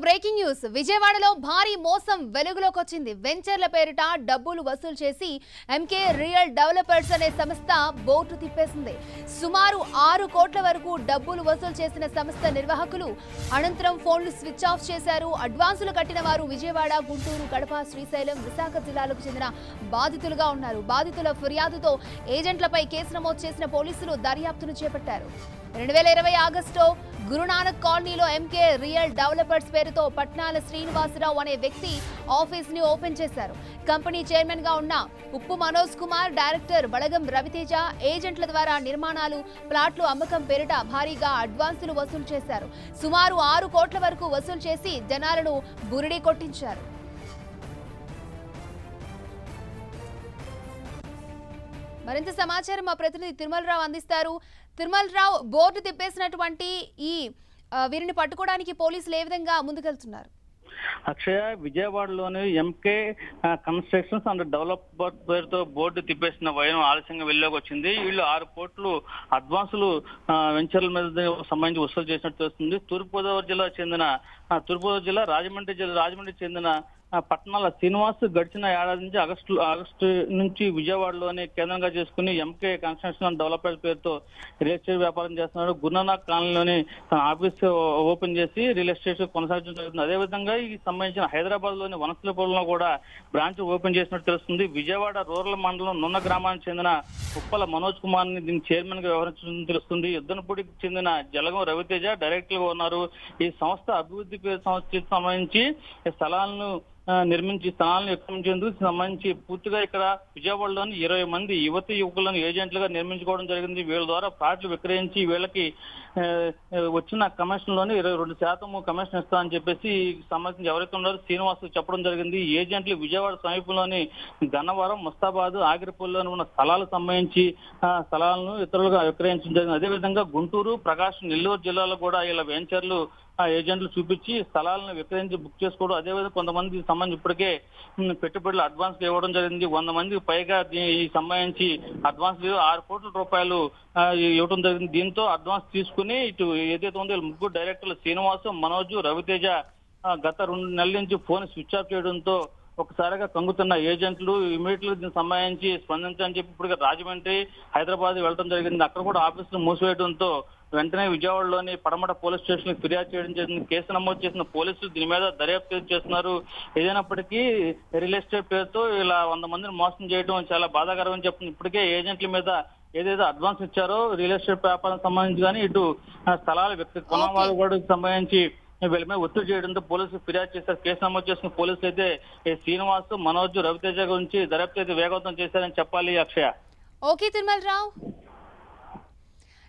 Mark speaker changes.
Speaker 1: breaking news విజయవాడలో భారీ మోసం వెలుగులోకి వచ్చింది వెంచర్ల పేరిట డబ్బులు వసూలు చేసి ఎంకే రియల్ డెవలపర్స్ అనే సంస్థ బోటు తిప్పేసింది సుమారు ఆరు కోట్ల వరకు డబ్బులు వసూలు చేసిన సంస్థ నిర్వాహకులు అనంతరం ఫోన్లు స్విచ్ ఆఫ్ చేశారు అడ్వాన్సులు కట్టిన వారు విజయవాడ గుంటూరు కడప శ్రీశైలం విశాఖ జిల్లాలకు చెందిన బాధితులుగా ఉన్నారు బాధితుల ఫిర్యాదుతో ఏజెంట్లపై కేసు నమోదు చేసిన పోలీసులు దర్యాప్తును చేపట్టారు రెండు వేల ఇరవై ఆగస్టులో గురునానక్ కాలనీలో ఎంకే రియల్ డెవలపర్స్ పేరుతో పట్నాల శ్రీనివాసరావు అనే వ్యక్తి ఆఫీస్ ని ఓపెన్ చేశారు కంపెనీ చైర్మన్ గా ఉన్న ఉప్పు మనోజ్ కుమార్ డైరెక్టర్ బళగం రవితేజ ఏజెంట్ల ద్వారా నిర్మాణాలు ప్లాట్లు అమ్మకం పేరిట భారీగా అడ్వాన్సులు వసూలు చేశారు సుమారు ఆరు కోట్ల వరకు వసూలు చేసి జనాలను బురిడి కొట్టించారు మరింత సమాచారం మా ప్రతినిధి తిరుమలరావు అందిస్తారు తిరుమలరావు బోర్డు తిప్పేసినటువంటి ఈ ఆ, వీరిని పట్టుకోవడానికి పోలీసులు ఏ విధంగా ముందుకెళ్తున్నారు
Speaker 2: అక్షయ విజయవాడలోని ఎంకే ఆ, కన్స్ట్రక్షన్స్ అండ్ డెవలపర్ పేరుతో బోర్డు తిప్పేసిన వైనం ఆలస్యంగా వెళ్ళలోకి వచ్చింది వీళ్ళు ఆరు కోట్లు అడ్వాన్సులు ఆ, వెంచర్ల మీద సంబంధించి వసూలు చేసినట్టు తెలుస్తుంది తూర్పుగోదావరి జిల్లా చెందిన ఆ, తూర్పుగోదావరి జిల్లా రాజమండ్రి జిల్లా రాజమండ్రి చెందిన ఆ, పట్టణాల శ్రీనివాస్ గడిచిన ఏడాది నుంచి ఆగస్టు ఆగస్టు నుంచి విజయవాడలోని కేంద్రంగా చేసుకుని ఎంకే కన్స్ట్రక్షన్ అండ్ డెవలపర్ పేరుతో రియల్ ఎస్టేట్ వ్యాపారం చేస్తున్నాడు గురునానక్ కాలనీలోని తన ఆఫీస్ ఓపెన్ చేసి రియల్ ఎస్టేట్ కొనసాగించడం జరుగుతుంది అదేవిధంగా ఈ సంబంధించిన హైదరాబాద్ లోని వనస్థలపురంలో కూడా బ్రాంచ్ ఓపెన్ చేసినట్టు తెలుస్తుంది విజయవాడ రూరల్ మండలం నున్న గ్రామానికి చెందిన ఉప్పల మనోజ్ కుమార్ ని దీని చైర్మన్ గా వ్యవహరించడం తెలుస్తుంది యుద్ధనపూడికి చెందిన జలగం రవితేజ డైరెక్టర్ గా ఉన్నారు ఈ సంస్థ అభివృద్ధి పేరు సంస్థకి సంబంధించి ఈ స్థలాలను ఆ, నిర్మించి స్థలాలను విక్రమించేందుకు సంబంధించి పూర్తిగా ఇక్కడ విజయవాడలోని ఇరవై మంది యువతి యువకులను ఏజెంట్లుగా నిర్మించుకోవడం జరిగింది వీళ్ళ ద్వారా ప్లాట్లు విక్రయించి వీళ్ళకి ఆ, ఆ, వచ్చిన కమిషన్ లోని ఇరవై రెండు శాతం కమిషన్ ఇస్తా అని చెప్పేసి ఈ సంబంధించి ఎవరైతే ఉన్నారో శ్రీనివాస్ చెప్పడం జరిగింది ఈ ఏజెంట్లు విజయవాడ సమీపంలోని గన్నవరం ముస్తాబాద్ ఆగిరిపల్లిలోని ఉన్న స్థలాలకు సంబంధించి ఆ, స్థలాలను ఇతరులుగా విక్రయించడం జరిగింది అదేవిధంగా గుంటూరు ప్రకాశం నెల్లూరు జిల్లాలో కూడా ఇలా వెంచర్లు ఆ ఏజెంట్లు చూపించి స్థలాలను విక్రయించి బుక్ చేసుకోవడం అదేవిధంగా కొంతమంది సంబంధించి ఇప్పటికే ఉమ్, పెట్టుబడులు అడ్వాన్స్ ఇవ్వడం జరిగింది వంద మందికి పైగా దీ- ఈ సంబంధించి అడ్వాన్స్ ఆరు కోట్ల రూపాయలు ఆ, ఇవ్వడం జరిగింది దీంతో అడ్వాన్స్ తీసుకుని ఇటు ఏదైతే ఉందో వీళ్ళ ముగ్గురు డైరెక్టర్లు శ్రీనివాసు మనోజ్ రవితేజ ఆ, గత రెండు నెలల నుంచి ఫోన్ స్విచ్ ఆఫ్ చేయడంతో ఒకసారిగా కంగుతున్న ఏజెంట్లు ఇమీడియట్ గా దీనికి సంబంధించి స్పందించని చెప్పి ఇప్పుడు రాజమండ్రి హైదరాబాద్ వెళ్ళడం జరిగింది అక్కడ కూడా ఆఫీసులు మూసివేయడంతో వెంటనే విజయవాడలోని పడమట పోలీస్ స్టేషన్ కి ఫిర్యాదు చేయడం జరిగింది కేసు నమోదు చేసిన పోలీసులు దీని మీద దర్యాప్తు చేస్తున్నారు ఏదైనప్పటికీ రియల్ ఎస్టేట్ పేరుతో ఇలా వంద మందిని మోసం చేయడం చాలా బాధాకరం అని చెప్తుంది ఇప్పటికే ఏజెంట్ల మీద ఏదైతే అడ్వాన్స్ ఇచ్చారో రియల్ ఎస్టేట్ వ్యాపారం సంబంధించి కానీ ఇటు ఆ, స్థలాలు వ్యక్తి కొన్న వాళ్ళ కూడా సంబంధించి వీళ్ళ మీద ఒత్తిడి చేయడంతో పోలీసులు ఫిర్యాదు చేశారు కేసు నమోదు చేసిన పోలీసులు అయితే ఈ శ్రీనివాస్ మనోజ్ రవితేజ గురించి దర్యాప్తు అయితే వేగవంతం చేశారని చెప్పాలి అక్షయ
Speaker 1: ఓకే తిరుమలరావు